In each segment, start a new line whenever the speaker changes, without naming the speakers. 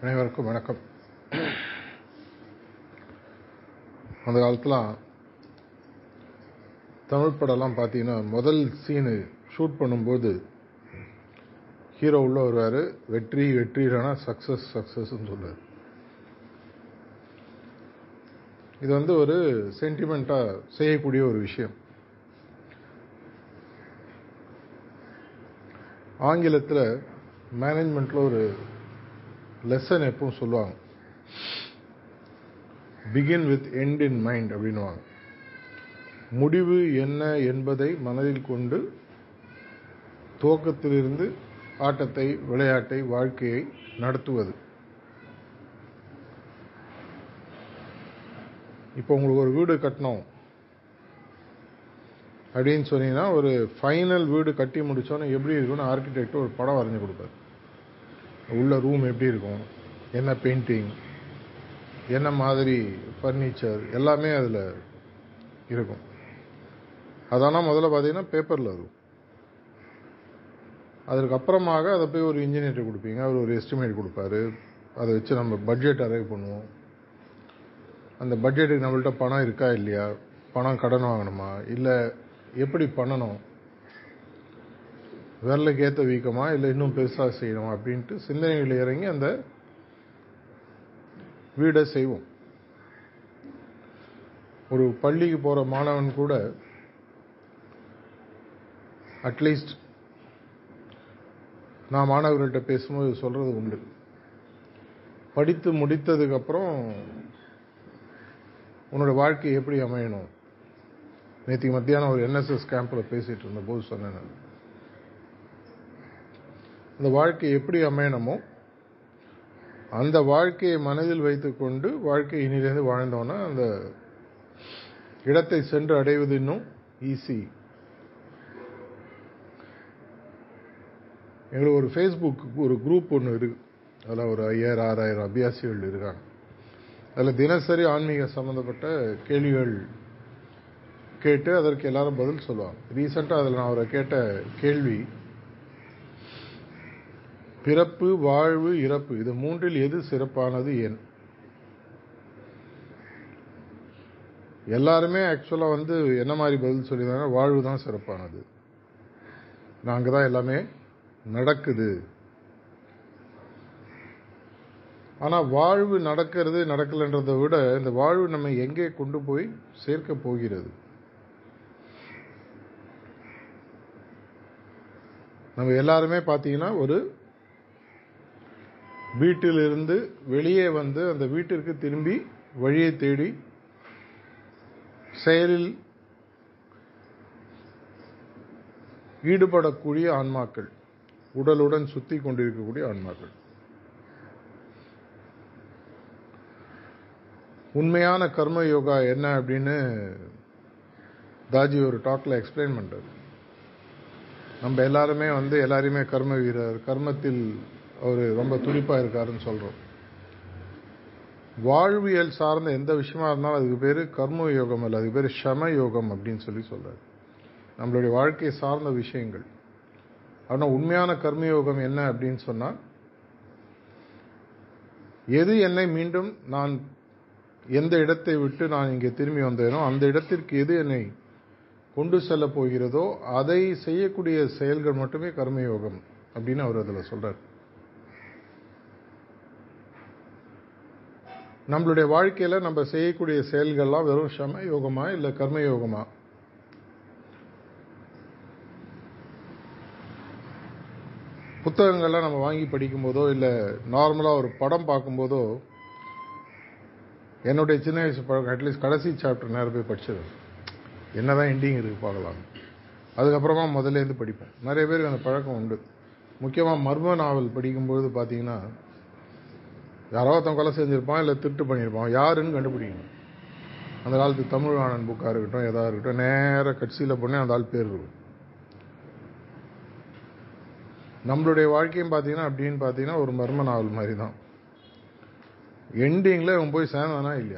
அனைவருக்கும் வணக்கம் அந்த காலத்தில் தமிழ் படம்லாம் பார்த்தீங்கன்னா முதல் சீனு ஷூட் பண்ணும்போது ஹீரோ உள்ள வருவார் வெற்றி வெற்றினா சக்ஸஸ் சக்ஸஸ்ன்னு சொல்லுவார் இது வந்து ஒரு சென்டிமெண்ட்டாக செய்யக்கூடிய ஒரு விஷயம் ஆங்கிலத்தில் மேனேஜ்மெண்ட்டில் ஒரு லெசன் எப்பவும் சொல்லுவாங்க begin with end in mind அப்படின்வாங்க முடிவு என்ன என்பதை மனதில் கொண்டு துவக்கத்திலிருந்து ஆட்டத்தை விளையாட்டை வாழ்க்கையை நடத்துவது இப்போ உங்களுக்கு ஒரு வீடு கட்டணும் அப்படின்னு சொன்னீங்கன்னா ஒரு ஃபைனல் வீடு கட்டி முடித்தோன்னே எப்படி இருக்கும்னு ஆர்கிடெக்ட் ஒரு படம் வரைஞ்சி கொடுப்பார் உள்ள ரூம் எப்படி இருக்கும் என்ன பெயிண்டிங் என்ன மாதிரி ஃபர்னிச்சர் எல்லாமே அதில் இருக்கும் அதனால் முதல்ல பார்த்தீங்கன்னா பேப்பரில் இருக்கும் அதுக்கப்புறமாக அதை போய் ஒரு இன்ஜினியர்கிட்ட கொடுப்பீங்க அவர் ஒரு எஸ்டிமேட் கொடுப்பாரு அதை வச்சு நம்ம பட்ஜெட் அரைவ் பண்ணுவோம் அந்த பட்ஜெட்டுக்கு நம்மள்ட்ட பணம் இருக்கா இல்லையா பணம் கடன் வாங்கணுமா இல்லை எப்படி பண்ணணும் விரலுக்கு ஏற்ற வீக்கமா இல்லை இன்னும் பெருசாக செய்யணுமா அப்படின்ட்டு சிந்தனைகள் இறங்கி அந்த வீடை செய்வோம் ஒரு பள்ளிக்கு போகிற மாணவன் கூட அட்லீஸ்ட் நான் மாணவர்கள்ட்ட பேசும்போது சொல்கிறது உண்டு படித்து முடித்ததுக்கப்புறம் உன்னோட வாழ்க்கை எப்படி அமையணும் நேற்றுக்கு மத்தியானம் ஒரு என்எஸ்எஸ் கேம்பில் பேசிகிட்டு இருந்த போது சொன்னேன் நான் அந்த வாழ்க்கை எப்படி அமையணுமோ அந்த வாழ்க்கையை மனதில் வைத்துக்கொண்டு வாழ்க்கை இனிலேருந்து வாழ்ந்தோன்னா அந்த இடத்தை சென்று அடைவது இன்னும் ஈஸி எங்களுக்கு ஒரு ஃபேஸ்புக் ஒரு குரூப் ஒன்று இருக்கு அதில் ஒரு ஐயாயிரம் ஆறாயிரம் அபியாசிகள் இருக்காங்க அதில் தினசரி ஆன்மீக சம்மந்தப்பட்ட கேள்விகள் கேட்டு அதற்கு எல்லாரும் பதில் சொல்லுவாங்க ரீசெண்டாக அதில் நான் அவரை கேட்ட கேள்வி பிறப்பு வாழ்வு இறப்பு இது மூன்றில் எது சிறப்பானது என் எல்லாருமே ஆக்சுவலாக வந்து என்ன மாதிரி பதில் சொல்லியிருந்தாங்க வாழ்வு தான் சிறப்பானது நாங்கள் தான் எல்லாமே நடக்குது ஆனால் வாழ்வு நடக்கிறது நடக்கலைன்றதை விட இந்த வாழ்வு நம்ம எங்கே கொண்டு போய் சேர்க்க போகிறது நம்ம எல்லாருமே பார்த்தீங்கன்னா ஒரு வீட்டிலிருந்து வெளியே வந்து அந்த வீட்டிற்கு திரும்பி வழியை தேடி செயலில் ஈடுபடக்கூடிய ஆன்மாக்கள் உடலுடன் சுத்தி கொண்டிருக்கக்கூடிய ஆன்மாக்கள் உண்மையான கர்ம யோகா என்ன அப்படின்னு தாஜி ஒரு டாக்ல எக்ஸ்பிளைன் பண்றாரு நம்ம எல்லாருமே வந்து எல்லாருமே கர்ம வீரர் கர்மத்தில் அவர் ரொம்ப துடிப்பாக இருக்காருன்னு சொல்கிறோம் வாழ்வியல் சார்ந்த எந்த விஷயமா இருந்தாலும் அதுக்கு பேர் கர்ம யோகம் அல்ல அதுக்கு பேர் ஷம யோகம் அப்படின்னு சொல்லி சொல்கிறார் நம்மளுடைய வாழ்க்கை சார்ந்த விஷயங்கள் ஆனால் உண்மையான கர்மயோகம் என்ன அப்படின்னு சொன்னால் எது என்னை மீண்டும் நான் எந்த இடத்தை விட்டு நான் இங்கே திரும்பி வந்தேனோ அந்த இடத்திற்கு எது என்னை கொண்டு செல்ல போகிறதோ அதை செய்யக்கூடிய செயல்கள் மட்டுமே கர்மயோகம் அப்படின்னு அவர் அதில் சொல்றார் நம்மளுடைய வாழ்க்கையில நம்ம செய்யக்கூடிய செயல்கள்லாம் வெறும் சம யோகமா இல்ல கர்ம யோகமா புத்தகங்கள்லாம் நம்ம வாங்கி படிக்கும் போதோ இல்லை நார்மலாக ஒரு படம் பார்க்கும்போதோ என்னுடைய சின்ன வயசு பழக்கம் அட்லீஸ்ட் கடைசி சாப்டர் நேரம் போய் படிச்சது என்னதான் எண்டிங் இருக்கு பார்க்கலாம் அதுக்கப்புறமா முதல்லேருந்து படிப்பேன் நிறைய பேருக்கு அந்த பழக்கம் உண்டு முக்கியமாக மர்ம நாவல் படிக்கும்போது பார்த்தீங்கன்னா யாரோ ஒருத்தன் கொலை செஞ்சிருப்பான் இல்லை திருட்டு பண்ணியிருப்பான் யாருன்னு கண்டுபிடிக்கணும் அந்த காலத்து தமிழ் ஆனன் புக்காக இருக்கட்டும் எதாக இருக்கட்டும் நேராக கட்சியில் போனே அந்த ஆள் பேர் இருக்கும் நம்மளுடைய வாழ்க்கையும் பார்த்தீங்கன்னா அப்படின்னு பார்த்தீங்கன்னா ஒரு மர்ம நாவல் மாதிரி தான் எண்டிங்கில் இவன் போய் சேர்ந்தானா இல்லையா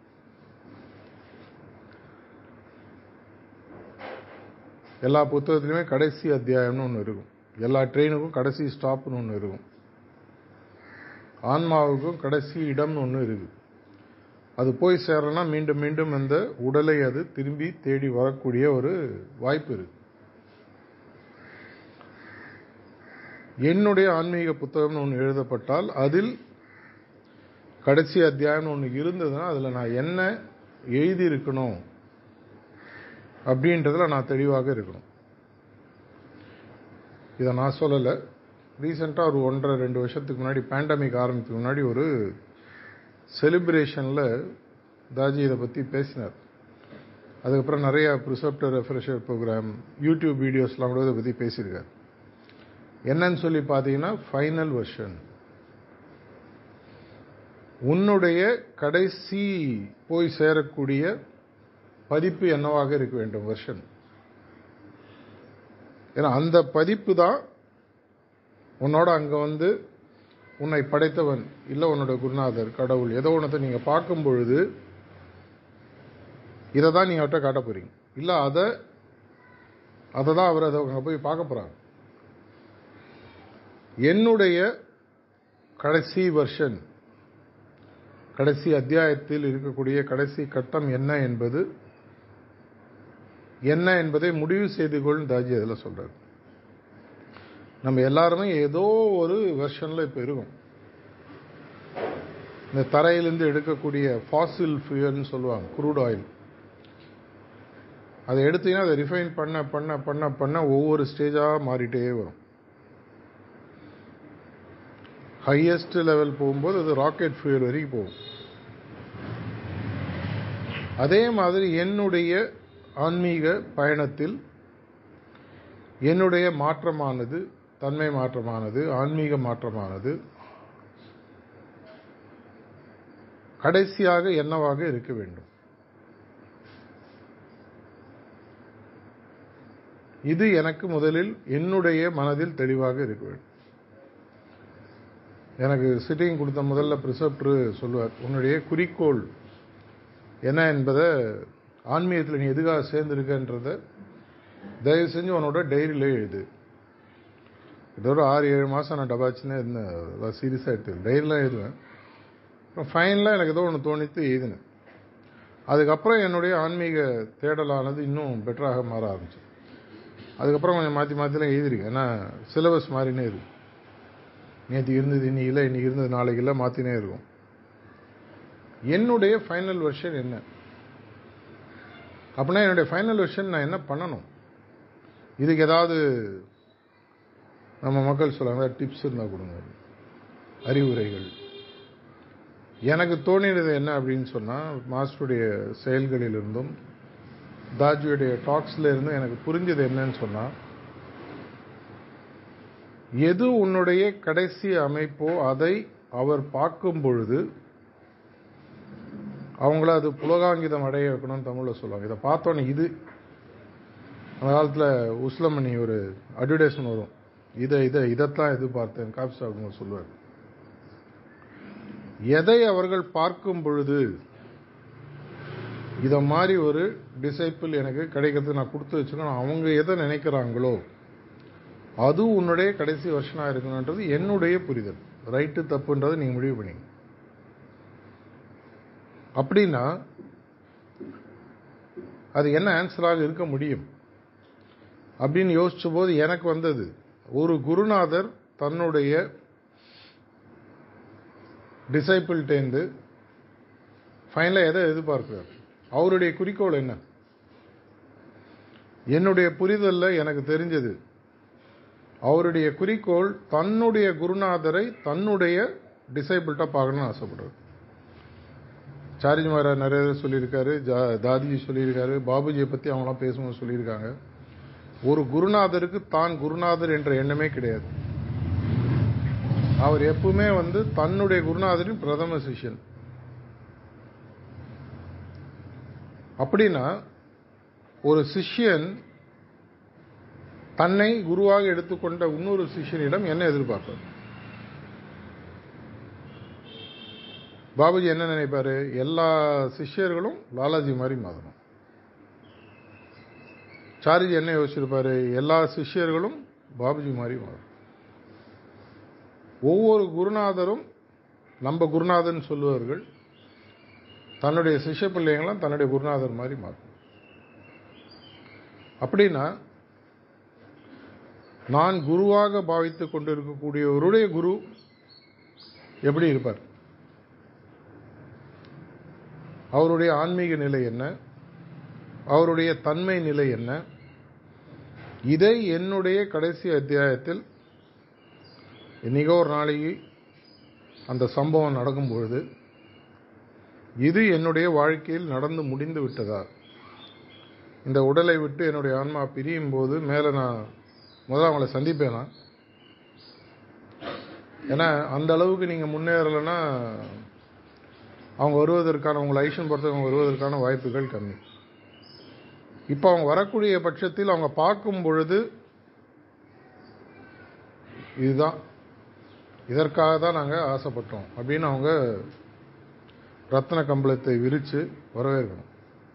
எல்லா புத்தகத்துலையுமே கடைசி அத்தியாயம்னு ஒன்று இருக்கும் எல்லா ட்ரெயினுக்கும் கடைசி ஸ்டாப்னு ஒன்று இருக்கும் ஆன்மாவுக்கும் கடைசி இடம்னு ஒன்று இருக்கு அது போய் சேரனா மீண்டும் மீண்டும் அந்த உடலை அது திரும்பி தேடி வரக்கூடிய ஒரு வாய்ப்பு இருக்கு என்னுடைய ஆன்மீக புத்தகம்னு ஒன்று எழுதப்பட்டால் அதில் கடைசி அத்தியாயம்னு ஒன்று இருந்ததுன்னா அதில் நான் என்ன எழுதியிருக்கணும் அப்படின்றதுல நான் தெளிவாக இருக்கணும் இதை நான் சொல்லலை ரீசெண்டாக ஒரு ஒன்றரை ரெண்டு வருஷத்துக்கு முன்னாடி பேண்டமிக் ஆரம்பித்துக்கு முன்னாடி ஒரு செலிப்ரேஷனில் தாஜி இதை பற்றி பேசினார் அதுக்கப்புறம் நிறைய ப்ரிசப்டர் ரெஃப்ரெஷர் ப்ரோக்ராம் யூடியூப் வீடியோஸ்லாம் கூட இதை பற்றி பேசியிருக்காரு என்னன்னு சொல்லி பார்த்தீங்கன்னா ஃபைனல் வெர்ஷன் உன்னுடைய கடைசி போய் சேரக்கூடிய பதிப்பு என்னவாக இருக்க வேண்டும் வெர்ஷன் ஏன்னா அந்த பதிப்பு தான் உன்னோட அங்கே வந்து உன்னை படைத்தவன் இல்லை உன்னோட குருநாதர் கடவுள் ஏதோ ஒன்றத்தை நீங்கள் பார்க்கும் பொழுது இதை தான் நீங்கள் அவர்கிட்ட காட்ட போறீங்க இல்லை அதை அதை தான் அவர் அதை அங்கே போய் பார்க்க போகிறாங்க என்னுடைய கடைசி வருஷன் கடைசி அத்தியாயத்தில் இருக்கக்கூடிய கடைசி கட்டம் என்ன என்பது என்ன என்பதை முடிவு செய்து கொள் தாஜி அதில் சொல்றாரு நம்ம எல்லாருமே ஏதோ ஒரு வெர்ஷன்ல இப்போ இருக்கும் இந்த தரையிலிருந்து எடுக்கக்கூடிய ஃபாசில் ஃபியூயல்னு சொல்லுவாங்க குரூட் ஆயில் அதை எடுத்தீங்கன்னா அதை ரிஃபைன் பண்ண பண்ண பண்ண பண்ண ஒவ்வொரு ஸ்டேஜாக மாறிட்டே வரும் ஹையஸ்ட் லெவல் போகும்போது அது ராக்கெட் ஃபியூயல் வரைக்கும் போகும் அதே மாதிரி என்னுடைய ஆன்மீக பயணத்தில் என்னுடைய மாற்றமானது தன்மை மாற்றமானது ஆன்மீக மாற்றமானது கடைசியாக என்னவாக இருக்க வேண்டும் இது எனக்கு முதலில் என்னுடைய மனதில் தெளிவாக இருக்க வேண்டும் எனக்கு சிட்டிங் கொடுத்த முதல்ல ப்ரிசப்டர் சொல்லுவார் உன்னுடைய குறிக்கோள் என்ன என்பதை ஆன்மீகத்தில் நீ எதுக்காக சேர்ந்துருக்கன்றத தயவு செஞ்சு உன்னோட டைரியில் எழுது இதோட ஆறு ஏழு மாதம் நான் டபாச்சுன்னு இருந்தேன் சீரியஸாக எடுத்து டைரிலாம் எழுதுவேன் அப்புறம் ஃபைனலாக எனக்கு ஏதோ ஒன்று தோணித்து எழுதினேன் அதுக்கப்புறம் என்னுடைய ஆன்மீக தேடலானது இன்னும் பெட்டராக மாற ஆரம்பிச்சு அதுக்கப்புறம் கொஞ்சம் மாற்றி மாற்றிலாம் எழுதிருக்கேன் ஏன்னா சிலபஸ் மாறினே இருக்கு நேற்று இருந்தது இன்னைக்கு இல்லை இன்னைக்கு இருந்தது நாளைக்கு இல்லை மாற்றினே இருக்கும் என்னுடைய ஃபைனல் வெர்ஷன் என்ன அப்படின்னா என்னுடைய ஃபைனல் வெர்ஷன் நான் என்ன பண்ணணும் இதுக்கு ஏதாவது நம்ம மக்கள் சொல்லுவாங்க டிப்ஸ் இருந்தால் கொடுங்க அறிவுரைகள் எனக்கு தோணினது என்ன அப்படின்னு சொன்னால் மாஸ்டருடைய செயல்களிலிருந்தும் தாஜியுடைய டாக்ஸ்ல இருந்தும் எனக்கு புரிஞ்சது என்னன்னு சொன்னால் எது உன்னுடைய கடைசி அமைப்போ அதை அவர் பார்க்கும் பொழுது அவங்கள அது புலகாங்கிதம் அடைய வைக்கணும்னு தமிழில் சொல்லுவாங்க இதை பார்த்தோன்னே இது அந்த காலத்தில் உஸ்லமணி ஒரு அட்வர்டைஸ்மெண்ட் வரும் இதை இதை இதைத்தான் எதிர்பார்த்தேன் காபி சாப்பிடுங்க சொல்லுவார் எதை அவர்கள் பார்க்கும் பொழுது இதை மாதிரி ஒரு டிசைப்பிள் எனக்கு கிடைக்கிறது நான் கொடுத்து வச்சுக்கணும் அவங்க எதை நினைக்கிறாங்களோ அது உன்னுடைய கடைசி வருஷனாக இருக்கணுன்றது என்னுடைய புரிதல் ரைட்டு தப்புன்றதை நீங்கள் முடிவு பண்ணீங்க அப்படின்னா அது என்ன ஆன்சராக இருக்க முடியும் அப்படின்னு யோசிச்ச போது எனக்கு வந்தது ஒரு குருநாதர் தன்னுடைய டிசைபிள்டேந்து ஃபைனலாக எதை எதிர்பார்க்கிறார் அவருடைய குறிக்கோள் என்ன என்னுடைய புரிதலில் எனக்கு தெரிஞ்சது அவருடைய குறிக்கோள் தன்னுடைய குருநாதரை தன்னுடைய டிசைபிள்கிட்ட பார்க்கணும்னு ஆசைப்படுறாரு சாரிஜி மகாராஜ் நிறைய பேர் சொல்லியிருக்காரு ஜா தாதிஜி சொல்லியிருக்காரு பாபுஜியை பற்றி அவங்களாம் பேசும்போது சொல்லியிருக்காங்க ஒரு குருநாதருக்கு தான் குருநாதர் என்ற எண்ணமே கிடையாது அவர் எப்பவுமே வந்து தன்னுடைய குருநாதரின் பிரதம சிஷ்யன் அப்படின்னா ஒரு சிஷ்யன் தன்னை குருவாக எடுத்துக்கொண்ட இன்னொரு சிஷ்யனிடம் என்ன எதிர்பார்ப்பார் பாபுஜி என்ன நினைப்பாரு எல்லா சிஷ்யர்களும் லாலாஜி மாதிரி மாறணும் சாரிஜி என்ன யோசிச்சிருப்பாரு எல்லா சிஷ்யர்களும் பாபுஜி மாதிரி மாறும் ஒவ்வொரு குருநாதரும் நம்ம குருநாதன் சொல்லுவார்கள் தன்னுடைய சிஷ்ய பிள்ளைங்களாம் தன்னுடைய குருநாதர் மாதிரி மாற்றும் அப்படின்னா நான் குருவாக பாவித்துக் கொண்டிருக்கக்கூடியவருடைய குரு எப்படி இருப்பார் அவருடைய ஆன்மீக நிலை என்ன அவருடைய தன்மை நிலை என்ன இதை என்னுடைய கடைசி அத்தியாயத்தில் இன்னைக்கோ ஒரு நாளைக்கு அந்த சம்பவம் நடக்கும் பொழுது இது என்னுடைய வாழ்க்கையில் நடந்து முடிந்து விட்டதா இந்த உடலை விட்டு என்னுடைய ஆன்மா பிரியும் போது மேலே நான் முதல்ல அவங்கள சந்திப்பேனா ஏன்னா அந்த அளவுக்கு நீங்கள் முன்னேறலைன்னா அவங்க வருவதற்கான உங்களை ஐஷன் பொறுத்தவங்க அவங்க வருவதற்கான வாய்ப்புகள் கம்மி இப்போ அவங்க வரக்கூடிய பட்சத்தில் அவங்க பார்க்கும் பொழுது இதுதான் இதற்காக தான் நாங்கள் ஆசைப்பட்டோம் அப்படின்னு அவங்க ரத்ன கம்பளத்தை விரித்து வரவேற்கணும்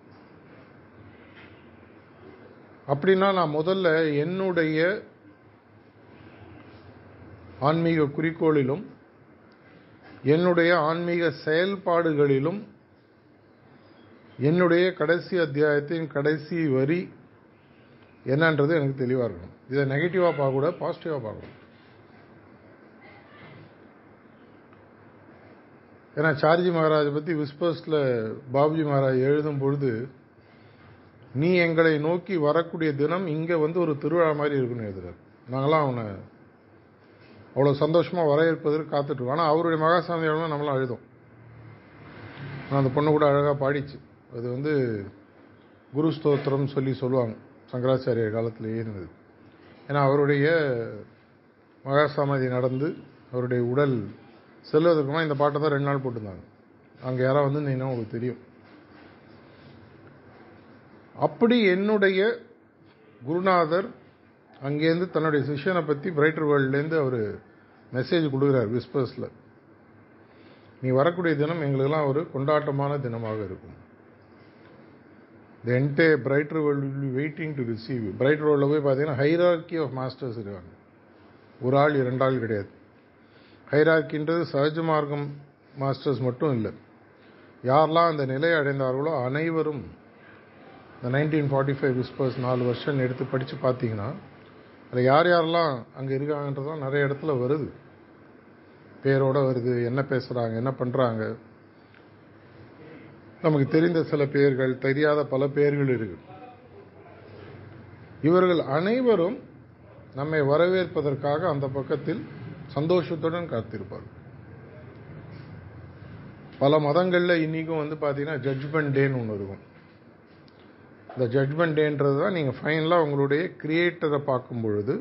அப்படின்னா நான் முதல்ல என்னுடைய ஆன்மீக குறிக்கோளிலும் என்னுடைய ஆன்மீக செயல்பாடுகளிலும் என்னுடைய கடைசி அத்தியாயத்தின் கடைசி வரி என்னன்றது எனக்கு தெளிவாக இருக்கணும் இதை நெகட்டிவாக பார்க்கக்கூடாது பாசிட்டிவாக பார்க்கணும் ஏன்னா சார்ஜி மகாராஜை பற்றி விஸ்பர்ஸில் பாபுஜி மகாராஜ் எழுதும் பொழுது நீ எங்களை நோக்கி வரக்கூடிய தினம் இங்கே வந்து ஒரு திருவிழா மாதிரி இருக்குன்னு எழுதுறாரு நாங்களாம் அவனை அவ்வளோ சந்தோஷமாக வரவேற்பதற்கு காத்துட்ருக்கோம் ஆனால் அவருடைய மகாசாமி நம்மளாம் அழுதோம் ஆனால் அந்த பொண்ணு கூட அழகாக பாடிச்சு அது வந்து குரு ஸ்தோத்திரம் சொல்லி சொல்லுவாங்க சங்கராச்சாரியர் காலத்திலேயே இருந்தது ஏன்னா அவருடைய மகாசமாதி நடந்து அவருடைய உடல் செல்வதற்குமா இந்த பாட்டை தான் ரெண்டு நாள் போட்டிருந்தாங்க அங்கே யாராவது வந்து இருந்தீங்கன்னா உங்களுக்கு தெரியும் அப்படி என்னுடைய குருநாதர் அங்கேருந்து தன்னுடைய சிஷ்யனை பற்றி பிரைட்டர் வேர்ல்ட்லேருந்து அவர் மெசேஜ் கொடுக்குறார் விஸ்பர்ஸில் நீ வரக்கூடிய தினம் எங்களுக்கெல்லாம் ஒரு கொண்டாட்டமான தினமாக இருக்கும் the end brighter world will be waiting to receive you brighter வேர்ல்டில் போய் பார்த்தீங்கன்னா ஹைரார்கி ஆஃப் மாஸ்டர்ஸ் இருக்காங்க ஒரு ஆள் இரண்டு ஆள் கிடையாது ஹைரார்கின்றது சகஜ மார்க்கம் மாஸ்டர்ஸ் மட்டும் இல்லை யாரெல்லாம் அந்த நிலையை அடைந்தார்களோ அனைவரும் இந்த நைன்டீன் ஃபார்ட்டி ஃபைவ் விஸ்பர்ஸ் நாலு வருஷம் எடுத்து படித்து பார்த்தீங்கன்னா அதில் யார் யாரெல்லாம் அங்கே இருக்காங்கன்றதும் நிறைய இடத்துல வருது பேரோட வருது என்ன பேசுகிறாங்க என்ன பண்ணுறாங்க நமக்கு தெரிந்த சில பெயர்கள் தெரியாத பல பெயர்கள் இருக்கு இவர்கள் அனைவரும் நம்மை வரவேற்பதற்காக அந்த பக்கத்தில் சந்தோஷத்துடன் காத்திருப்பார்கள் பல மதங்களில் இன்றைக்கும் வந்து பார்த்தீங்கன்னா ஜட்ஜ்மெண்ட் டேன்னு ஒன்று இருக்கும் இந்த ஜட்ஜ்மெண்ட் டேன்றது தான் நீங்கள் ஃபைனலாக உங்களுடைய கிரியேட்டரை பார்க்கும் பொழுது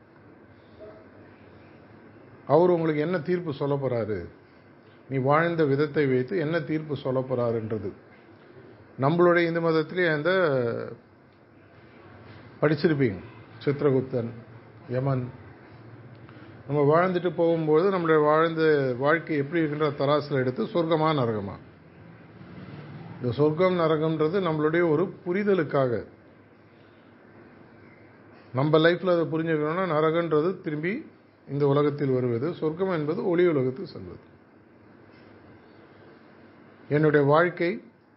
அவர் உங்களுக்கு என்ன தீர்ப்பு சொல்ல போகிறாரு நீ வாழ்ந்த விதத்தை வைத்து என்ன தீர்ப்பு சொல்ல போகிறாருன்றது நம்மளுடைய இந்து மதத்திலே அந்த படிச்சிருப்பீங்க சித்திரகுப்தன் யமன் நம்ம வாழ்ந்துட்டு போகும்போது நம்மளுடைய வாழ்ந்த வாழ்க்கை எப்படி இருக்கின்ற தராசில் எடுத்து சொர்க்கமா நரகமா இந்த சொர்க்கம் நரகம்ன்றது நம்மளுடைய ஒரு புரிதலுக்காக நம்ம லைஃப்ல அதை புரிஞ்சுக்கணும்னா நரகன்றது திரும்பி இந்த உலகத்தில் வருவது சொர்க்கம் என்பது ஒளி உலகத்தில் செல்வது என்னுடைய வாழ்க்கை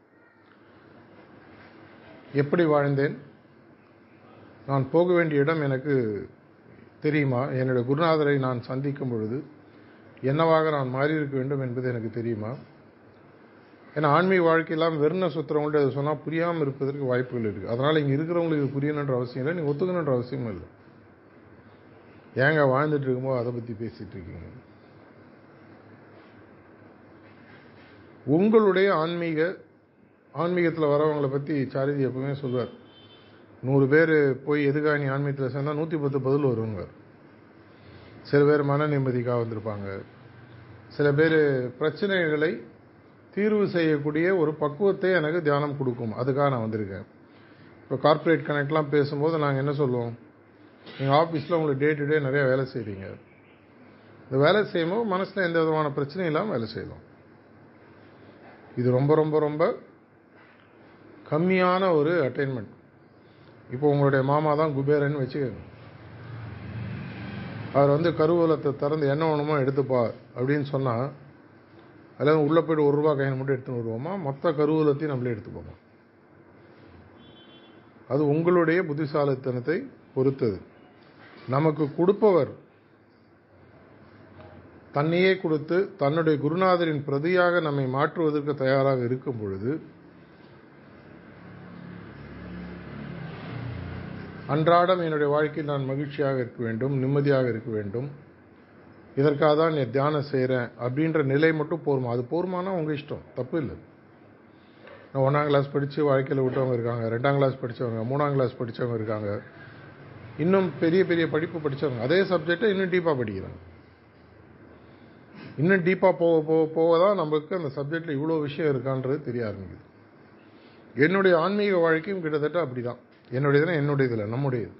எப்படி வாழ்ந்தேன் நான் போக வேண்டிய இடம் எனக்கு தெரியுமா என்னுடைய குருநாதரை நான் சந்திக்கும் பொழுது என்னவாக நான் மாறியிருக்க வேண்டும் என்பது எனக்கு தெரியுமா ஏன்னா ஆன்மீக வாழ்க்கையெல்லாம் வெறுன சுத்திரவங்கள்ட்ட அதை சொன்னால் புரியாமல் இருப்பதற்கு வாய்ப்புகள் இருக்குது அதனால் இங்கே இருக்கிறவங்களுக்கு இது புரியணுன்ற அவசியம் இல்லை நீங்கள் ஒத்துக்கணுன்ற அவசியமும் இல்லை ஏங்க வாழ்ந்துட்டு இருக்கும்போது அதை பற்றி பேசிட்டு இருக்கீங்க உங்களுடைய ஆன்மீக ஆன்மீகத்தில் வரவங்களை பற்றி சாரதி எப்பவுமே சொல்வார் நூறு பேர் போய் எதுக்காக நீ ஆன்மீகத்தில் சேர்ந்தால் நூற்றி பத்து பதில் வருவாங்க சில பேர் மன நிம்மதிக்காக வந்திருப்பாங்க சில பேர் பிரச்சனைகளை தீர்வு செய்யக்கூடிய ஒரு பக்குவத்தை எனக்கு தியானம் கொடுக்கும் அதுக்காக நான் வந்திருக்கேன் இப்போ கார்ப்பரேட் கனெக்ட்லாம் பேசும்போது நாங்கள் என்ன சொல்லுவோம் நீங்கள் ஆஃபீஸில் உங்களுக்கு டே டு டே நிறைய வேலை செய்கிறீங்க இந்த வேலை செய்யும்போது மனசில் எந்த விதமான பிரச்சனையும் இல்லாமல் வேலை செய்யலாம் இது ரொம்ப ரொம்ப ரொம்ப கம்மியான ஒரு அட்டைன்மெண்ட் இப்போ உங்களுடைய மாமா தான் குபேரன் வச்சுக்கோங்க அவர் வந்து கருவூலத்தை திறந்து என்ன வேணுமோ எடுத்துப்பா அப்படின்னு சொன்னால் அல்லது உள்ளே போய்ட்டு ஒரு ரூபா காயின் மட்டும் எடுத்துன்னு வருவோமா மொத்த கருவூலத்தையும் நம்மளே எடுத்துப்போமா அது உங்களுடைய புத்திசாலித்தனத்தை பொறுத்தது நமக்கு கொடுப்பவர் தன்னையே கொடுத்து தன்னுடைய குருநாதரின் பிரதியாக நம்மை மாற்றுவதற்கு தயாராக இருக்கும் பொழுது அன்றாடம் என்னுடைய வாழ்க்கையில் நான் மகிழ்ச்சியாக இருக்க வேண்டும் நிம்மதியாக இருக்க வேண்டும் இதற்காக தான் நீ தியானம் செய்கிறேன் அப்படின்ற நிலை மட்டும் போருமா அது போருமானா உங்கள் இஷ்டம் தப்பு இல்லை நான் ஒன்றாம் கிளாஸ் படித்து வாழ்க்கையில் விட்டவங்க இருக்காங்க ரெண்டாம் கிளாஸ் படித்தவங்க மூணாம் கிளாஸ் படித்தவங்க இருக்காங்க இன்னும் பெரிய பெரிய படிப்பு படித்தவங்க அதே சப்ஜெக்டை இன்னும் டீப்பாக படிக்கிறாங்க இன்னும் டீப்பாக போக போக போக தான் நம்மளுக்கு அந்த சப்ஜெக்டில் இவ்வளோ விஷயம் இருக்கான்றது தெரிய ஆரம்பிக்குது என்னுடைய ஆன்மீக வாழ்க்கையும் கிட்டத்தட்ட அப்படி தான் என்னுடையதுனா என்னுடையதில்லை நம்முடையது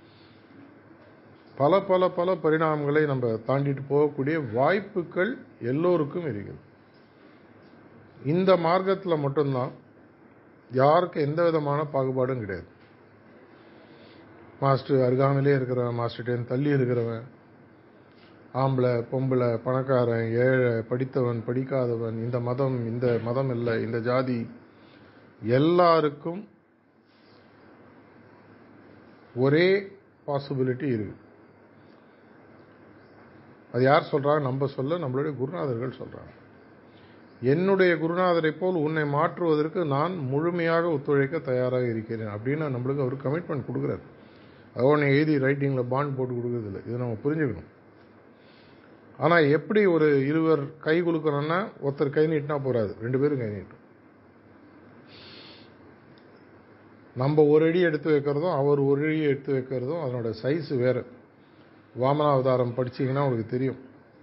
பல பல பல பரிணாமங்களை நம்ம தாண்டிட்டு போகக்கூடிய வாய்ப்புகள் எல்லோருக்கும் இருக்குது இந்த மார்க்கத்தில் மட்டும்தான் யாருக்கு எந்த விதமான பாகுபாடும் கிடையாது மாஸ்டர் அருகாமையிலே இருக்கிறவன் மாஸ்டர்கிட்ட தள்ளி இருக்கிறவன் ஆம்பளை பொம்பளை பணக்காரன் ஏழை படித்தவன் படிக்காதவன் இந்த மதம் இந்த மதம் இல்லை இந்த ஜாதி எல்லாருக்கும் ஒரே பாசிபிலிட்டி இருக்கு அது யார் சொல்றாங்க நம்ம சொல்ல நம்மளுடைய குருநாதர்கள் சொல்றாங்க என்னுடைய குருநாதரை போல் உன்னை மாற்றுவதற்கு நான் முழுமையாக ஒத்துழைக்க தயாராக இருக்கிறேன் அப்படின்னு நம்மளுக்கு அவர் கமிட்மெண்ட் கொடுக்குறாரு அதோ நீ எழுதி ரைட்டிங்கில் பாண்ட் போட்டு கொடுக்குறதில்ல இதை நம்ம புரிஞ்சுக்கணும் ஆனால் எப்படி ஒரு இருவர் கை கொடுக்கணும்னா ஒருத்தர் கை நீட்டினா போறாது ரெண்டு பேரும் கை நீட்டும் நம்ம ஒரு அடி எடுத்து வைக்கிறதும் அவர் ஒரு அடி எடுத்து வைக்கிறதும் அதனோட சைஸ் வேறு வாமனாவதாரம் படிச்சீங்கன்னா உங்களுக்கு தெரியும்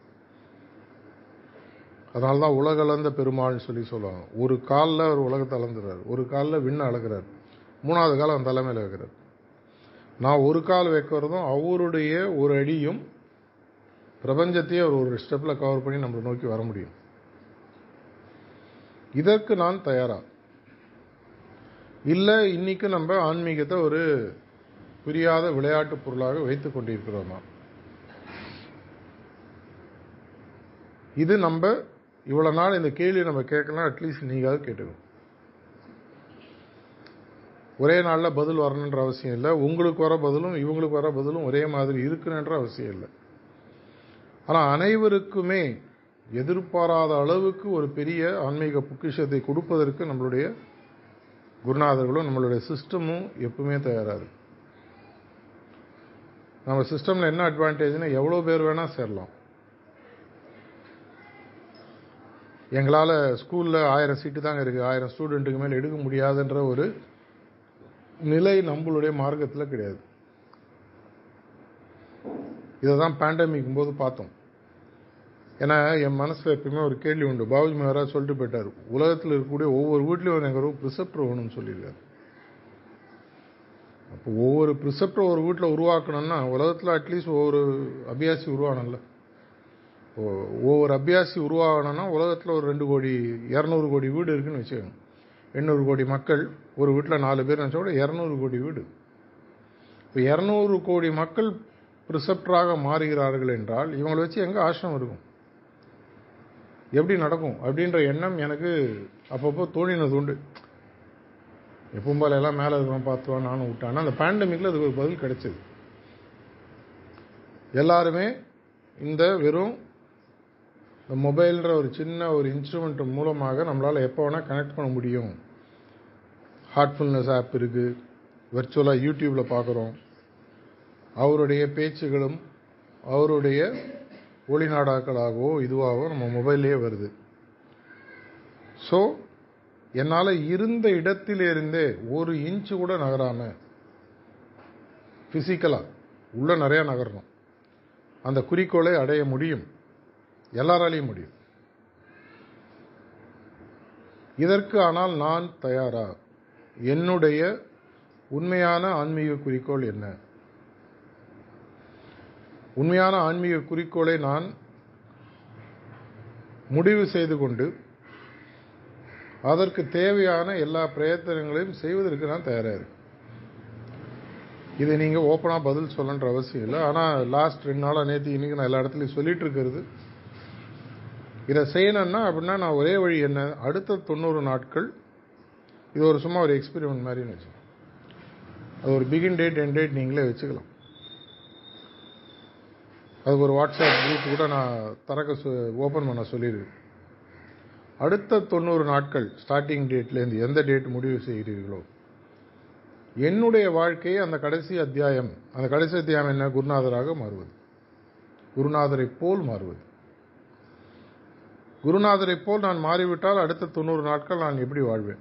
அதனால தான் உலகளந்த பெருமாள்னு சொல்லி சொல்லுவாங்க ஒரு காலில் அவர் உலகத்தை அளந்துறாரு ஒரு காலில் விண்ணை அளக்குறாரு மூணாவது கால் அவன் தலைமையில் வைக்கிறார் நான் ஒரு கால் வைக்கிறதும் அவருடைய ஒரு அடியும் பிரபஞ்சத்தையே அவர் ஒரு ஸ்டெப்பில் கவர் பண்ணி நம்மளை நோக்கி வர முடியும் இதற்கு நான் தயாரா இல்லை இன்னைக்கு நம்ம ஆன்மீகத்தை ஒரு புரியாத விளையாட்டு பொருளாக வைத்துக் கொண்டிருக்கிறோமா இது நம்ம இவ்வளவு நாள் இந்த கேள்வி நம்ம கேட்கலாம் அட்லீஸ்ட் நீங்காவது கேட்டுக்கணும் ஒரே நாளில் பதில் வரணுன்ற அவசியம் இல்லை உங்களுக்கு வர பதிலும் இவங்களுக்கு வர பதிலும் ஒரே மாதிரி இருக்கணுன்ற அவசியம் இல்லை ஆனால் அனைவருக்குமே எதிர்பாராத அளவுக்கு ஒரு பெரிய ஆன்மீக பொக்கிஷத்தை கொடுப்பதற்கு நம்மளுடைய குருநாதர்களும் நம்மளுடைய சிஸ்டமும் எப்பவுமே தயாராது நம்ம சிஸ்டமில் என்ன அட்வான்டேஜ்னா எவ்வளோ பேர் வேணால் சேரலாம் எங்களால் ஸ்கூலில் ஆயிரம் சீட்டு தாங்க இருக்குது ஆயிரம் ஸ்டூடெண்ட்டுக்கு மேலே எடுக்க முடியாதுன்ற ஒரு நிலை நம்மளுடைய மார்க்கத்தில் கிடையாது இதை தான் பேண்டமிக்கும் போது பார்த்தோம் ஏன்னா என் மனசில் எப்பயுமே ஒரு கேள்வி உண்டு பாபுஜி மகாராஜ் சொல்லிட்டு போயிட்டார் உலகத்தில் இருக்கக்கூடிய ஒவ்வொரு வீட்லையும் எனக்கு ஒரு ப்ரிசெப்டர் வேணும்னு சொல்லியிருக்காரு அப்போ ஒவ்வொரு ப்ரிசெப்டர் ஒரு வீட்டில் உருவாக்கணும்னா உலகத்தில் அட்லீஸ்ட் ஒவ்வொரு அபியாசி உருவாகணும்ல ஒவ்வொரு அபியாசி உருவாகணும்னா உலகத்தில் ஒரு ரெண்டு கோடி இரநூறு கோடி வீடு இருக்குன்னு வச்சுக்கோங்க எண்ணூறு கோடி மக்கள் ஒரு வீட்டில் நாலு பேர் நினச்சா கூட இரநூறு கோடி வீடு இப்போ இரநூறு கோடி மக்கள் ப்ரிசெப்டராக மாறுகிறார்கள் என்றால் இவங்களை வச்சு எங்கே ஆசிரமம் இருக்கும் எப்படி நடக்கும் அப்படின்ற எண்ணம் எனக்கு அப்பப்போ தோணினது உண்டு எப்பவும் போல எல்லாம் மேலே இருக்கிறோம் பார்த்துவான் நானும் விட்டேன் அந்த பேண்டமிக்கில் அதுக்கு ஒரு பதில் கிடைச்சது எல்லாருமே இந்த வெறும் இந்த மொபைல்ன்ற ஒரு சின்ன ஒரு இன்ஸ்ட்ருமெண்ட் மூலமாக நம்மளால் எப்போ வேணால் கனெக்ட் பண்ண முடியும் ஹார்ட்ஃபுல்னஸ் ஆப் இருக்குது வெர்ச்சுவலாக யூடியூப்பில் பார்க்குறோம் அவருடைய பேச்சுகளும் அவருடைய ஒளிநாடாக்களாகவோ இதுவாகவோ நம்ம மொபைல்லே வருது ஸோ என்னால் இருந்த இடத்திலிருந்தே ஒரு இன்ச்சு கூட நகராம ஃபிசிக்கலாக உள்ள நிறையா நகரணும் அந்த குறிக்கோளை அடைய முடியும் எல்லாராலையும் முடியும் இதற்கு ஆனால் நான் தயாரா என்னுடைய உண்மையான ஆன்மீக குறிக்கோள் என்ன உண்மையான ஆன்மீக குறிக்கோளை நான் முடிவு செய்து கொண்டு அதற்கு தேவையான எல்லா பிரயத்தனங்களையும் செய்வதற்கு நான் தயாராக இருக்கேன் இதை நீங்கள் ஓப்பனாக பதில் சொல்லன்ற அவசியம் இல்லை ஆனால் லாஸ்ட் ரெண்டு நாளாக நேற்று இன்னைக்கு நான் எல்லா இடத்துலையும் சொல்லிட்டு இருக்கிறது இதை செய்யணும்னா அப்படின்னா நான் ஒரே வழி என்ன அடுத்த தொண்ணூறு நாட்கள் இது ஒரு சும்மா ஒரு எக்ஸ்பெரிமெண்ட் மாதிரின்னு வச்சுக்கோங்க அது ஒரு பிகின் டேட் என் டேட் நீங்களே வச்சுக்கலாம் அதுக்கு ஒரு வாட்ஸ்அப் குரூப் கூட நான் திறக்க ஓப்பன் பண்ண சொல்லியிருக்கேன் அடுத்த தொண்ணூறு நாட்கள் ஸ்டார்டிங் டேட்லேருந்து எந்த டேட் முடிவு செய்கிறீர்களோ என்னுடைய வாழ்க்கையை அந்த கடைசி அத்தியாயம் அந்த கடைசி அத்தியாயம் என்ன குருநாதராக மாறுவது குருநாதரை போல் மாறுவது குருநாதரை போல் நான் மாறிவிட்டால் அடுத்த தொண்ணூறு நாட்கள் நான் எப்படி வாழ்வேன்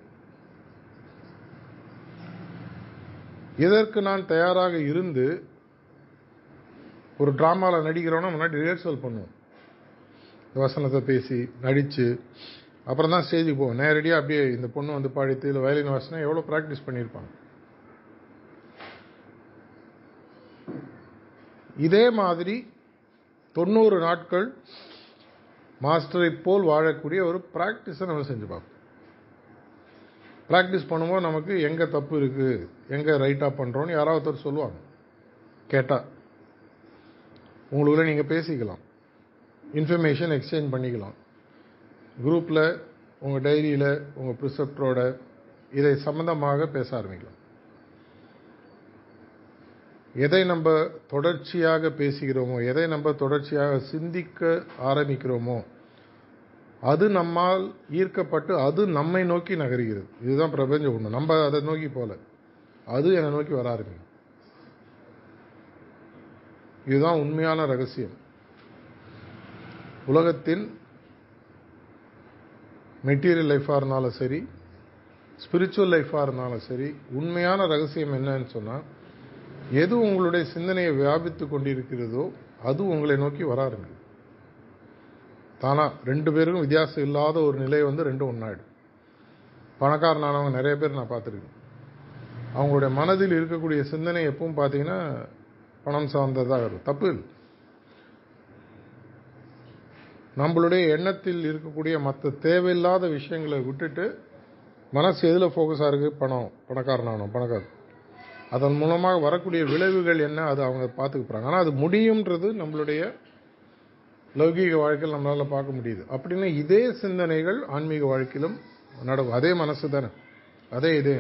இதற்கு நான் தயாராக இருந்து ஒரு டிராமாவில் நடிக்கிறோன்னா முன்னாடி ரிஹர்சல் பண்ணுவோம் வசனத்தை பேசி நடித்து அப்புறம் தான் ஸ்டேஜுக்கு போவோம் நேரடியாக அப்படியே இந்த பொண்ணு வந்து பாடித்து இல்லை வயலின் வாசனை எவ்வளோ ப்ராக்டிஸ் பண்ணியிருப்பாங்க இதே மாதிரி தொண்ணூறு நாட்கள் மாஸ்டரை போல் வாழக்கூடிய ஒரு ப்ராக்டிஸை நம்ம செஞ்சு பார்ப்போம் ப்ராக்டிஸ் பண்ணும்போது நமக்கு எங்கே தப்பு இருக்குது எங்கே ரைட்டாக பண்ணுறோன்னு யாராவது ஒருத்தர் சொல்லுவாங்க கேட்டால் உங்களுக்குள்ள நீங்கள் பேசிக்கலாம் இன்ஃபர்மேஷன் எக்ஸ்சேஞ்ச் பண்ணிக்கலாம் குரூப்பில் உங்கள் டைரியில் உங்கள் ப்ரிசெப்டரோட இதை சம்பந்தமாக பேச ஆரம்பிக்கலாம் எதை நம்ம தொடர்ச்சியாக பேசுகிறோமோ எதை நம்ம தொடர்ச்சியாக சிந்திக்க ஆரம்பிக்கிறோமோ அது நம்மால் ஈர்க்கப்பட்டு அது நம்மை நோக்கி நகர்கிறது இதுதான் பிரபஞ்ச உண்மை நம்ம அதை நோக்கி போல அது என்னை நோக்கி வர ஆரம்பிக்கும் இதுதான் உண்மையான ரகசியம் உலகத்தின் மெட்டீரியல் லைஃபாக இருந்தாலும் சரி ஸ்பிரிச்சுவல் லைஃபாக இருந்தாலும் சரி உண்மையான ரகசியம் என்னன்னு சொன்னால் எது உங்களுடைய சிந்தனையை வியாபித்து கொண்டிருக்கிறதோ அது உங்களை நோக்கி வர ஆரம்பிக்கும் தானா ரெண்டு பேருக்கும் வித்தியாசம் இல்லாத ஒரு நிலை வந்து ரெண்டும் ஒன்றாயிடும் பணக்காரனானவங்க நிறைய பேர் நான் பார்த்துருக்கேன் அவங்களுடைய மனதில் இருக்கக்கூடிய சிந்தனை எப்பவும் பார்த்தீங்கன்னா பணம் சார்ந்ததாக இருக்கும் தப்பு இல்லை நம்மளுடைய எண்ணத்தில் இருக்கக்கூடிய மற்ற தேவையில்லாத விஷயங்களை விட்டுட்டு மனசு எதில் ஃபோக்கஸாக இருக்குது பணம் பணக்காரனானோம் பணக்காரன் அதன் மூலமாக வரக்கூடிய விளைவுகள் என்ன அது அவங்க பார்த்துக்க போகிறாங்க ஆனால் அது முடியுன்றது நம்மளுடைய லௌகீக வாழ்க்கையில் நம்மளால் பார்க்க முடியுது அப்படின்னு இதே சிந்தனைகள் ஆன்மீக வாழ்க்கையிலும் நடக்கும் அதே மனசு தானே அதே இதே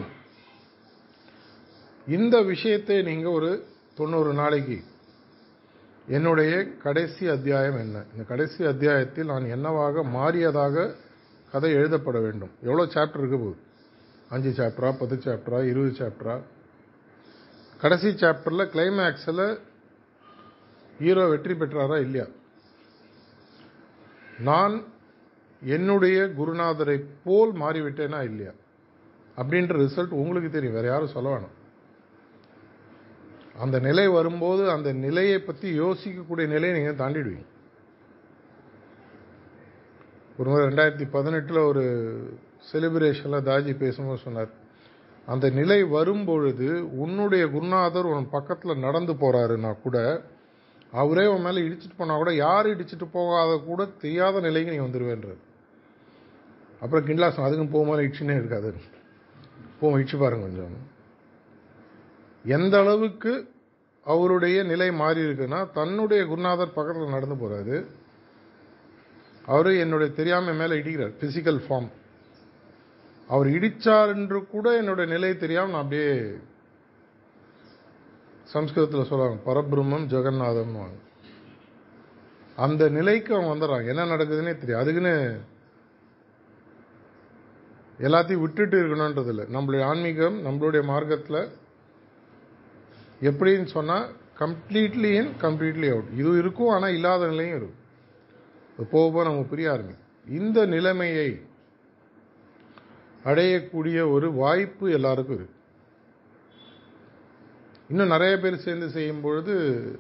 இந்த விஷயத்தை நீங்கள் ஒரு தொண்ணூறு நாளைக்கு என்னுடைய கடைசி அத்தியாயம் என்ன இந்த கடைசி அத்தியாயத்தில் நான் என்னவாக மாறியதாக கதை எழுதப்பட வேண்டும் எவ்வளோ சாப்டர் இருக்க போகுது அஞ்சு சாப்டரா பத்து சாப்டரா இருபது சாப்டரா கடைசி சாப்டரில் கிளைமேக்ஸில் ஹீரோ வெற்றி பெற்றாரா இல்லையா நான் என்னுடைய குருநாதரை போல் மாறிவிட்டேனா இல்லையா அப்படின்ற ரிசல்ட் உங்களுக்கு தெரியும் வேற யாரும் சொல்ல வேணாம் அந்த நிலை வரும்போது அந்த நிலையை பற்றி யோசிக்கக்கூடிய நிலையை நீங்கள் தாண்டிடுவீங்க ஒரு முறை ரெண்டாயிரத்தி பதினெட்டில் ஒரு செலிப்ரேஷனில் தாஜி பேசும்போது சொன்னார் அந்த நிலை வரும்பொழுது உன்னுடைய குருநாதர் உன் பக்கத்தில் நடந்து போகிறாருன்னா கூட அவரே உன் மேலே இடிச்சிட்டு போனால் கூட யார் இடிச்சிட்டு போகாத கூட தெரியாத நிலைக்கு நீ வந்துடுவேன்றார் அப்புறம் கிண்டாசம் அதுக்கும் போகும்போது இடிச்சுனே இருக்காது போகும் இடிச்சு பாருங்க கொஞ்சம் எந்த அளவுக்கு அவருடைய நிலை மாறி இருக்குன்னா தன்னுடைய குருநாதர் பக்கத்தில் நடந்து போறாரு அவரு என்னுடைய தெரியாம மேல இடிக்கிறார் பிசிக்கல் ஃபார்ம் அவர் இடிச்சார் என்று கூட என்னுடைய நிலை தெரியாம நான் அப்படியே சம்ஸ்கிருதத்தில் சொல்லுவாங்க பரபிரம்மம் ஜெகநாதம் அந்த நிலைக்கு அவங்க வந்துடுறாங்க என்ன நடக்குதுன்னே தெரியும் அதுக்குன்னு எல்லாத்தையும் விட்டுட்டு இருக்கணுன்றது இல்லை நம்மளுடைய ஆன்மீகம் நம்மளுடைய மார்க்கத்தில் எப்படின்னு சொன்னால் கம்ப்ளீட்லி இன் கம்ப்ளீட்லி அவுட் இது இருக்கும் ஆனால் இல்லாத நிலையும் இருக்கும் போக போக நம்ம புரிய ஆரம்பிக்கும் இந்த நிலைமையை அடையக்கூடிய ஒரு வாய்ப்பு எல்லாருக்கும் இருக்கு இன்னும் நிறைய பேர் சேர்ந்து செய்யும் பொழுது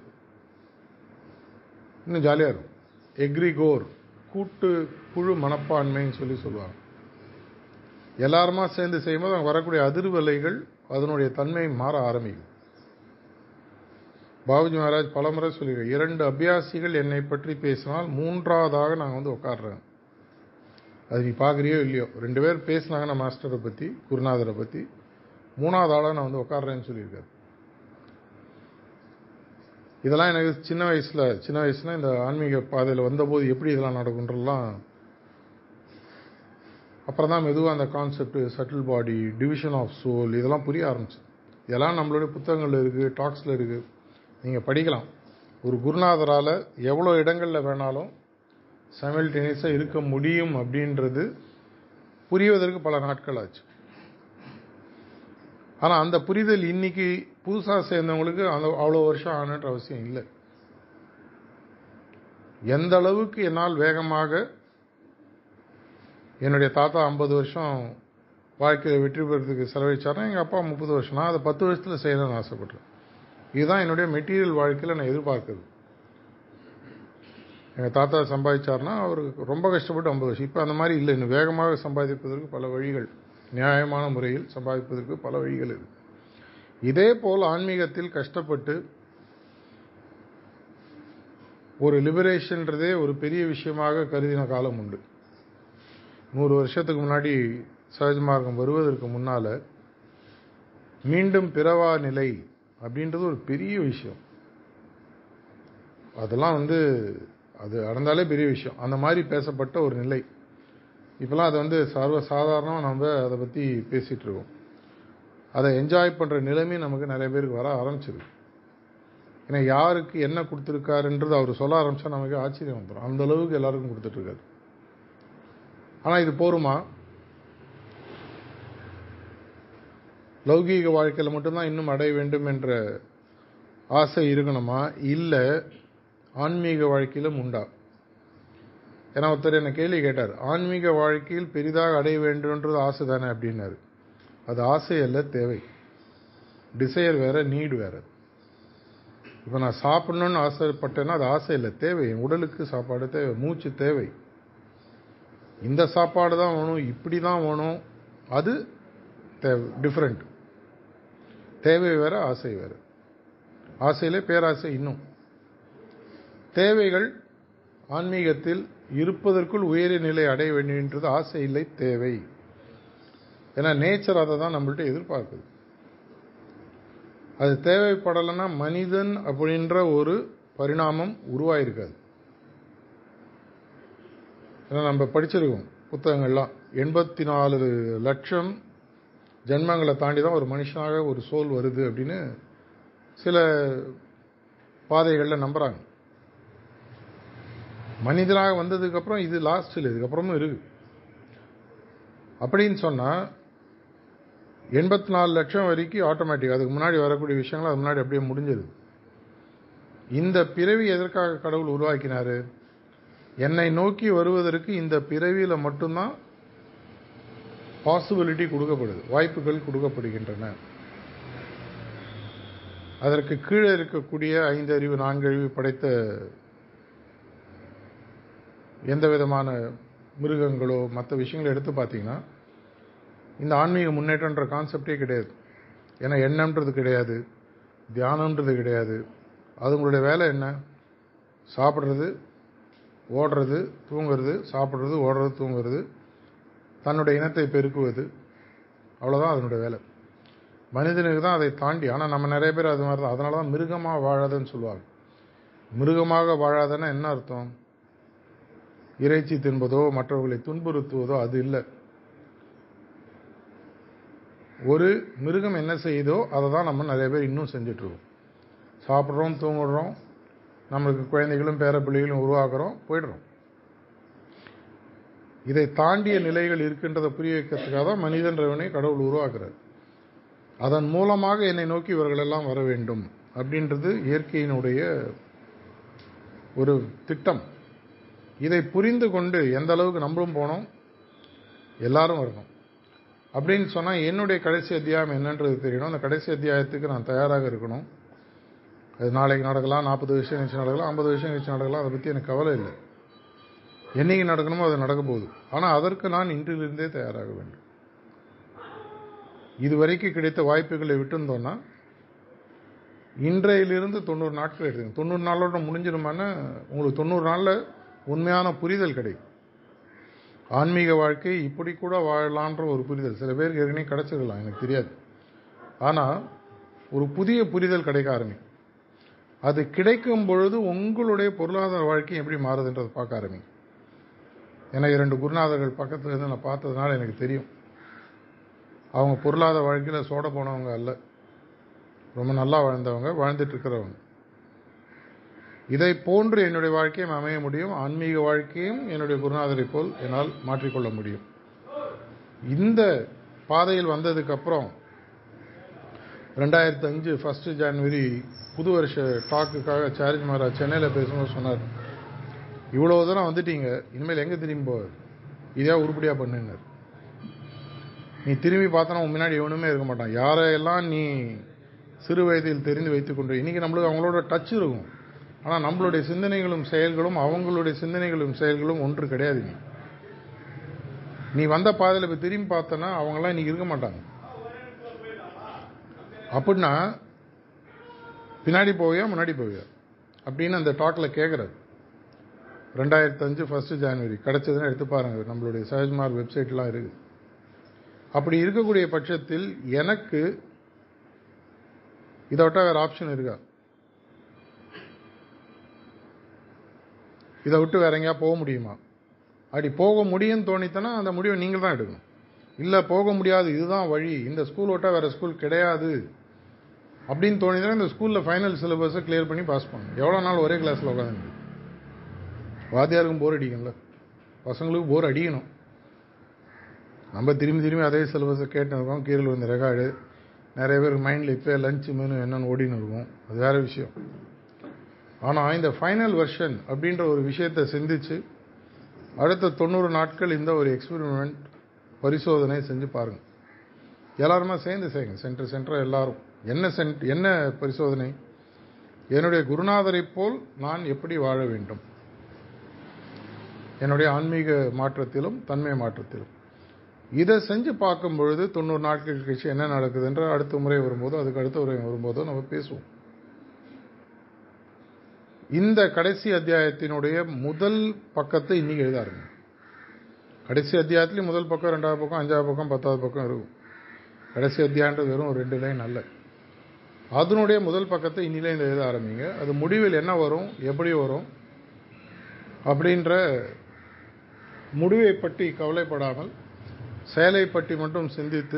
இன்னும் ஜாலியாக இருக்கும் எக்ரிகோர் கூட்டு குழு மனப்பான்மைன்னு சொல்லி சொல்லுவாங்க எல்லாருமா சேர்ந்து செய்யும்போது அங்கே வரக்கூடிய அதிர்வலைகள் அதனுடைய தன்மை மாற ஆரம்பிக்கும் பாபுஜி மகாராஜ் பலமுறை சொல்லியிருக்க இரண்டு அபியாசிகள் என்னை பற்றி பேசினால் மூன்றாவதாக நான் வந்து உட்காடுறேன் அது நீ பார்க்குறியோ இல்லையோ ரெண்டு பேர் பேசினாங்கன்னா மாஸ்டரை பற்றி குருநாதரை பற்றி மூணாவது ஆளாக நான் வந்து உட்காடுறேன்னு சொல்லியிருக்காரு இதெல்லாம் எனக்கு சின்ன வயசில் சின்ன வயசுல இந்த ஆன்மீக பாதையில் வந்தபோது எப்படி இதெல்லாம் நடக்குன்றலாம் அப்புறம் தான் மெதுவாக அந்த concept subtle body division of soul இதெல்லாம் புரிய ஆரம்பிச்சு இதெல்லாம் நம்மளுடைய புத்தகங்கள் இருக்குது டாக்ஸில் இருக்குது நீங்கள் படிக்கலாம் ஒரு குருநாதரால் எவ்வளோ இடங்களில் வேணாலும் சமைல்டேனியஸாக இருக்க முடியும் அப்படின்றது புரிவதற்கு பல நாட்கள் ஆச்சு ஆனால் அந்த புரிதல் இன்னைக்கு புதுசாக சேர்ந்தவங்களுக்கு அந்த அவ்வளோ வருஷம் ஆனன்ற அவசியம் இல்லை எந்த அளவுக்கு என்னால் வேகமாக என்னுடைய தாத்தா ஐம்பது வருஷம் வாழ்க்கையில் வெற்றி பெறதுக்கு செலவழிச்சாருன்னா எங்கள் அப்பா முப்பது வருஷம் நான் அதை பத்து வருஷத்தில் செய்யணும்னு ஆசைப்பட்றேன் இதுதான் என்னுடைய மெட்டீரியல் வாழ்க்கையில் நான் எதிர்பார்க்குறது எங்கள் தாத்தா சம்பாதிச்சார்னா அவருக்கு ரொம்ப கஷ்டப்பட்டு ஐம்பது வருஷம் இப்போ அந்த மாதிரி இல்லை இன்னும் வேகமாக சம்பாதிப்பதற்கு பல வழிகள் நியாயமான முறையில் சம்பாதிப்பதற்கு பல வழிகள் இருக்கு இதே போல் ஆன்மீகத்தில் கஷ்டப்பட்டு ஒரு லிபரேஷன்றதே ஒரு பெரிய விஷயமாக கருதின காலம் உண்டு நூறு வருஷத்துக்கு முன்னாடி சகஜ மார்க்கம் வருவதற்கு முன்னால மீண்டும் பிறவா நிலை அப்படின்றது ஒரு பெரிய விஷயம் அதெல்லாம் வந்து அது அடர்ந்தாலே பெரிய விஷயம் அந்த மாதிரி பேசப்பட்ட ஒரு நிலை இப்போலாம் அதை வந்து சர்வ சாதாரணமாக நம்ம அதை பற்றி பேசிகிட்டு இருக்கோம் அதை என்ஜாய் பண்ணுற நிலைமை நமக்கு நிறைய பேருக்கு வர ஆரம்பிச்சிருக்கு ஏன்னா யாருக்கு என்ன கொடுத்துருக்காருன்றது அவர் சொல்ல ஆரம்பிச்சா நமக்கு ஆச்சரியம் வந்துடும் அந்த அளவுக்கு எல்லாருக்கும் கொடுத்துட்ருக்காரு ஆனால் இது போருமா லௌகீக வாழ்க்கையில் மட்டும்தான் இன்னும் அடைய வேண்டும் என்ற ஆசை இருக்கணுமா இல்லை ஆன்மீக வாழ்க்கையிலும் உண்டா ஏன்னா ஒருத்தர் என்ன கேள்வி கேட்டார் ஆன்மீக வாழ்க்கையில் பெரிதாக அடைய வேண்டும்ன்றது ஆசை தானே அப்படின்னாரு அது ஆசை அல்ல தேவை டிசையர் வேற நீடு வேற இப்போ நான் சாப்பிடணும்னு ஆசைப்பட்டேன்னா அது ஆசை இல்லை தேவை என் உடலுக்கு சாப்பாடு தேவை மூச்சு தேவை இந்த சாப்பாடு தான் வேணும் இப்படி தான் வேணும் அது தேவை டிஃப்ரெண்ட் தேவை வேற ஆசை வேற ஆசையிலே பேராசை இன்னும் தேவைகள் ஆன்மீகத்தில் இருப்பதற்குள் உயரிய நிலை அடைய வேண்டியன்றது ஆசை இல்லை தேவை ஏன்னா நேச்சர் அதை தான் நம்மள்ட்ட எதிர்பார்க்குது அது தேவைப்படலைன்னா மனிதன் அப்படின்ற ஒரு பரிணாமம் உருவாயிருக்காது ஏன்னா நம்ம படிச்சிருக்கோம் புத்தகங்கள்லாம் எண்பத்தி நாலு லட்சம் ஜென்மங்களை தாண்டி தான் ஒரு மனுஷனாக ஒரு சோல் வருது அப்படின்னு சில பாதைகளில் நம்புகிறாங்க மனிதனாக வந்ததுக்கப்புறம் இது லாஸ்ட்டில் இதுக்கப்புறமும் இருக்கு அப்படின்னு சொன்னால் எண்பத்தி நாலு லட்சம் வரைக்கும் ஆட்டோமேட்டிக் அதுக்கு முன்னாடி வரக்கூடிய விஷயங்கள் அது முன்னாடி அப்படியே முடிஞ்சது இந்த பிறவி எதற்காக கடவுள் உருவாக்கினாரு என்னை நோக்கி வருவதற்கு இந்த பிறவியில் மட்டும்தான் பாசிபிலிட்டி கொடுக்கப்படுது வாய்ப்புகள் கொடுக்கப்படுகின்றன அதற்கு கீழே இருக்கக்கூடிய ஐந்து அறிவு நான்கு அறிவு படைத்த எந்த விதமான மிருகங்களோ மற்ற விஷயங்களை எடுத்து பார்த்தீங்கன்னா இந்த ஆன்மீக முன்னேற்றன்ற கான்செப்டே கிடையாது ஏன்னா எண்ணம்ன்றது கிடையாது தியானம்ன்றது கிடையாது அது உங்களுடைய வேலை என்ன சாப்பிட்றது ஓடுறது தூங்குறது சாப்பிட்றது ஓடுறது தூங்குறது தன்னுடைய இனத்தை பெருக்குவது அவ்வளோதான் அதனுடைய வேலை மனிதனுக்கு தான் அதை தாண்டி ஆனால் நம்ம நிறைய பேர் அது மாதிரி தான் அதனால தான் மிருகமாக வாழாதுன்னு சொல்லுவாங்க மிருகமாக வாழாதன்னா என்ன அர்த்தம் இறைச்சி தின்பதோ மற்றவர்களை துன்புறுத்துவதோ அது இல்லை ஒரு மிருகம் என்ன செய்யுதோ அதை தான் நம்ம நிறைய பேர் இன்னும் செஞ்சிட்ருக்கோம் சாப்பிட்றோம் தூங்குடுறோம் நம்மளுக்கு குழந்தைகளும் பேர பிள்ளைகளும் உருவாக்குறோம் போயிடுறோம் இதை தாண்டிய நிலைகள் இருக்கின்றதை புரிய வைக்கிறதுக்காக தான் மனிதன்றவனை கடவுள் உருவாக்குறார் அதன் மூலமாக என்னை நோக்கி இவர்களெல்லாம் வர வேண்டும் அப்படின்றது இயற்கையினுடைய ஒரு திட்டம் இதை புரிந்து கொண்டு எந்த அளவுக்கு நம்மளும் போனோம் எல்லாரும் வரணும் அப்படின்னு சொன்னால் என்னுடைய கடைசி அத்தியாயம் என்னன்றது தெரியணும் அந்த கடைசி அத்தியாயத்துக்கு நான் தயாராக இருக்கணும் அது நாளைக்கு நடக்கலாம் நாற்பது விஷயம் கழிச்சு நடக்கலாம் ஐம்பது விஷயம் கழிச்சு நடக்கலாம் அதை பற்றி எனக்கு கவலை இல்லை என்னைக்கு நடக்கணுமோ அது நடக்க போகுது ஆனால் அதற்கு நான் இன்றிலிருந்தே தயாராக வேண்டும் இதுவரைக்கும் கிடைத்த வாய்ப்புகளை விட்டுருந்தோன்னா இன்றையிலிருந்து தொண்ணூறு நாட்கள் எடுத்துங்க தொண்ணூறு நாளோட முடிஞ்சிடுமான்னா உங்களுக்கு தொண்ணூறு நாளில் உண்மையான புரிதல் கிடைக்கும் ஆன்மீக வாழ்க்கை இப்படி கூட வாழலான்ற ஒரு புரிதல் சில பேருக்கு ஏற்கனவே கிடைச்சிடலாம் எனக்கு தெரியாது ஆனால் ஒரு புதிய புரிதல் கிடைக்க ஆரம்பிக்கும் அது கிடைக்கும் பொழுது உங்களுடைய பொருளாதார வாழ்க்கை எப்படி மாறுதுன்றதை பார்க்க ஆரம்பிக்கும் எனக்கு இரண்டு குருநாதர்கள் பக்கத்துல இருந்து நான் பார்த்ததுனால எனக்கு தெரியும் அவங்க பொருளாதார வாழ்க்கையில் சோட போனவங்க அல்ல ரொம்ப நல்லா வாழ்ந்தவங்க வாழ்ந்துட்டு இருக்கிறவங்க இதை போன்று என்னுடைய வாழ்க்கையும் அமைய முடியும் ஆன்மீக வாழ்க்கையும் என்னுடைய குருநாதரை போல் என்னால் மாற்றிக்கொள்ள முடியும் இந்த பாதையில் வந்ததுக்கு அப்புறம் ரெண்டாயிரத்தி அஞ்சு ஃபர்ஸ்ட் ஜான்வரி புது வருஷ டாக்குக்காக சார்ஜ் மகாராஜ் சென்னையில் பேசும்போது சொன்னார் இவ்வளோ தூரம் வந்துட்டீங்க இனிமேல் எங்கே திரும்பி போகுது இதே உருப்படியாக பண்ணுன்னார் நீ திரும்பி பார்த்தனா உன் முன்னாடி எவனுமே இருக்க மாட்டான் யாரையெல்லாம் நீ சிறு வயதில் தெரிந்து வைத்துக் கொண்டு இன்னைக்கு நம்மளுக்கு அவங்களோட டச் இருக்கும் ஆனால் நம்மளுடைய சிந்தனைகளும் செயல்களும் அவங்களுடைய சிந்தனைகளும் செயல்களும் ஒன்று கிடையாது நீ நீ வந்த பாதையில் இப்போ திரும்பி பார்த்தனா அவங்களாம் இன்னைக்கு இருக்க மாட்டாங்க அப்படின்னா பின்னாடி போவியா முன்னாடி போவியா அப்படின்னு அந்த டாக்கில் கேட்குறாரு ரெண்டாயிரத்தி அஞ்சு ஃபர்ஸ்ட் ஜான்வரி கிடைச்சதுன்னு எடுத்து பாருங்க நம்மளுடைய சஹஜ்மார் வெப்சைட்லாம் இருக்கு அப்படி இருக்கக்கூடிய பட்சத்தில் எனக்கு இதை விட்டா வேற ஆப்ஷன் இருக்கா இதை விட்டு வேற எங்கேயா போக முடியுமா அப்படி போக முடியும்னு தோணித்தனா அந்த முடிவை நீங்கள் தான் எடுக்கணும் இல்லை போக முடியாது இதுதான் வழி இந்த ஸ்கூல் விட்டா வேற ஸ்கூல் கிடையாது அப்படின்னு தோணிதான் இந்த ஸ்கூலில் ஃபைனல் சிலபஸை கிளியர் பண்ணி பாஸ் பண்ணணும் எவ்வளோ நாள் ஒரே கிளாஸில் உட்காந்து வாத்தியாருக்கும் போர் அடிக்கும்ல பசங்களுக்கு போர் அடிக்கணும் நம்ம திரும்பி திரும்பி அதே சிலபஸை கேட்டு இருக்கோம் கீழே விழுந்த ரெக்கார்டு நிறைய பேருக்கு மைண்டில் இப்போ லஞ்ச் மெனு என்னென்னு ஓடின்னு இருக்கும் அது வேற விஷயம் ஆனால் இந்த ஃபைனல் வெர்ஷன் அப்படின்ற ஒரு விஷயத்தை சிந்திச்சு அடுத்த தொண்ணூறு நாட்கள் இந்த ஒரு எக்ஸ்பெரிமெண்ட் பரிசோதனை செஞ்சு பாருங்க எல்லாருமே சேர்ந்து செய்யுங்க சென்டர் சென்டர் எல்லாரும் என்ன சென்ட் என்ன பரிசோதனை என்னுடைய குருநாதரை போல் நான் எப்படி வாழ வேண்டும் என்னுடைய ஆன்மீக மாற்றத்திலும் தன்மை மாற்றத்திலும் இதை செஞ்சு பார்க்கும் பொழுது தொண்ணூறு நாட்கள் கழிச்சு என்ன நடக்குதுன்ற அடுத்த முறை வரும்போதோ அதுக்கு அடுத்த முறை வரும்போதோ நம்ம பேசுவோம் இந்த கடைசி அத்தியாயத்தினுடைய முதல் பக்கத்தை இன்னைக்கு எழுத ஆரம்பிங்க கடைசி அத்தியாயத்துலேயும் முதல் பக்கம் ரெண்டாவது பக்கம் அஞ்சாவது பக்கம் பத்தாவது பக்கம் இருக்கும் கடைசி அத்தியாயன்றது வெறும் ஒரு ரெண்டு லைன் அல்ல அதனுடைய முதல் பக்கத்தை இன்னிலே இந்த எழுத ஆரம்பிங்க அது முடிவில் என்ன வரும் எப்படி வரும் அப்படின்ற முடிவை பற்றி கவலைப்படாமல் செயலை பற்றி மட்டும் சிந்தித்து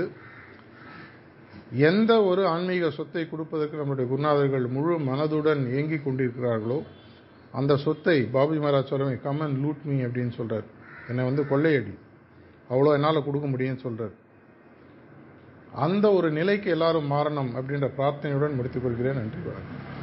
எந்த ஒரு ஆன்மீக சொத்தை கொடுப்பதற்கு நம்முடைய குருநாதர்கள் முழு மனதுடன் இயங்கிக் கொண்டிருக்கிறார்களோ அந்த சொத்தை பாபுஜி மகாராஜ் சொல்லவே கமன் லூட் மீ அப்படின்னு சொல்றார் என்னை வந்து கொள்ளையடி அவ்வளோ என்னால் கொடுக்க முடியும்னு சொல்றார் அந்த ஒரு நிலைக்கு எல்லாரும் மாறணும் அப்படின்ற பிரார்த்தனையுடன் முடித்துக் கொள்கிறேன் நன்றி வணக்கம்